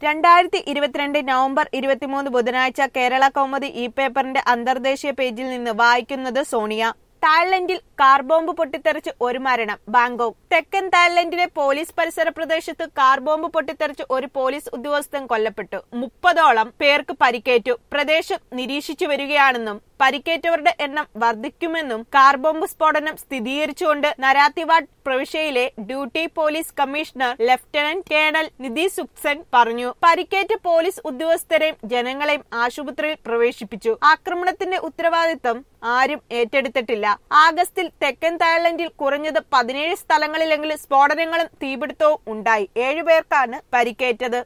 രണ്ടായിരത്തി ഇരുപത്തിരണ്ട് നവംബർ ഇരുപത്തിമൂന്ന് ബുധനാഴ്ച കേരള കൗമുദി ഇ പേപ്പറിന്റെ അന്തർദേശീയ പേജിൽ നിന്ന് വായിക്കുന്നത് സോണിയ തായ്ലൻഡിൽ കാർ ബോംബ് പൊട്ടിത്തെറിച്ച് ഒരു മരണം ബാങ്കോക്ക് തെക്കൻ തായ്ലൻഡിലെ പോലീസ് പരിസര പ്രദേശത്ത് കാർ ബോംബ് പൊട്ടിത്തെറിച്ച് ഒരു പോലീസ് ഉദ്യോഗസ്ഥൻ കൊല്ലപ്പെട്ടു മുപ്പതോളം പേർക്ക് പരിക്കേറ്റു പ്രദേശം നിരീക്ഷിച്ചു വരികയാണെന്നും പരിക്കേറ്റവരുടെ എണ്ണം വർദ്ധിക്കുമെന്നും കാർ ബോംബ് സ്ഫോടനം സ്ഥിരീകരിച്ചുകൊണ്ട് നരാത്തിവാഡ് പ്രവിശ്യയിലെ duty police commissioner lieutenant colonel Nithi Suksan പറഞ്ഞു പരിക്കേറ്റ പോലീസ് ഉദ്യോഗസ്ഥരെയും ജനങ്ങളെയും ആശുപത്രിയിൽ പ്രവേശിപ്പിച്ചു ആക്രമണത്തിന്റെ ഉത്തരവാദിത്തം ആരും ഏറ്റെടുത്തിട്ടില്ല ആഗസ്റ്റിൽ തെക്കൻ തായ്ലൻഡിൽ കുറഞ്ഞത് പതിനേഴ് സ്ഥലങ്ങളിലെങ്കിലും സ്ഫോടനങ്ങളും തീപിടുത്തവും ഉണ്ടായി ഏഴുപേർക്കാണ് പരിക്കേറ്റത്